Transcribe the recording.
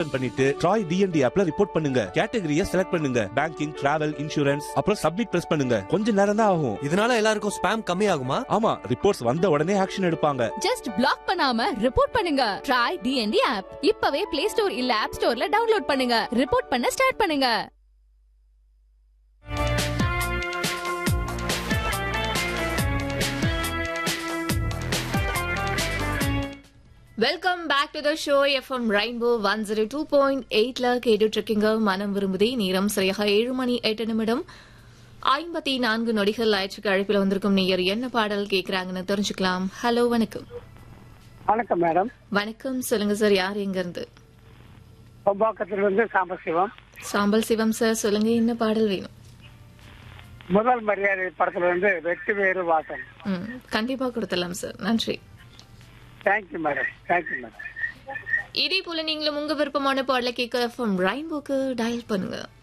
open பண்ணிட்டு TRAI DND ஆப்ல report பண்ணுங்க கேட்டகரியை செலக்ட் பண்ணுங்க பேங்கிங் டிராவல் இன்சூரன்ஸ் அப்புறம் சப்மிட் பிரஸ் பண்ணுங்க கொஞ்ச நேரம் தான் ஆகும் இதனால எல்லாருக்கும் ஸ்பேம் கம்மி ஆகுமா ஆமா ரிப்போர்ட்ஸ் வந்த உடனே ஆக்ஷன் எடுப்பாங்க ஜஸ்ட் பிளாக் பண்ணாம ரிப்போர்ட் பண்ணுங்க ட்ரை டிஎன்டி ஆப் இப்பவே பிளே ஸ்டோர் இல்ல ஆப் ஸ்டோர்ல டவுன்லோட் பண்ணுங்க ரிப்போர்ட் பண்ண ஸ்டார்ட் பண்ணுங்க welcome back to the show FM rainbow one zero two point எயிட்ல கேட்டுட்டு இருக்கீங்க மனம் விரும்புதே நேரம் சரியாக ஏழு மணி எட்டு நிமிடம் ஐம்பத்தி நான்கு நொடிகள் ஆயிற்றுக்கு அழைப்பில் வந்திருக்கும் நேயர் என்ன பாடல் கேட்கறாங்கன்னு தெரிஞ்சுக்கலாம் ஹலோ வணக்கம் வணக்கம் மேடம் வணக்கம் சொல்லுங்க சார் யார் எங்க இருந்து பொம்பாக்கத்திலிருந்து சாம்பசிவம் சாம்பல் சிவம் சார் சொல்லுங்க என்ன பாடல் வேணும் முதல் மரியாதை படத்துல இருந்து வெற்றி வேறு வாசம் ம் கண்டிப்பா கொடுத்துடலாம் சார் நன்றி தேங்க்யூ மேடம் தேங்க்யூ மேடம் இதே போல நீங்களும் உங்க விருப்பமான பாடலை கேட்க எஃப்எம் ரெயின்போக்கு டயல் பண்ணுங்க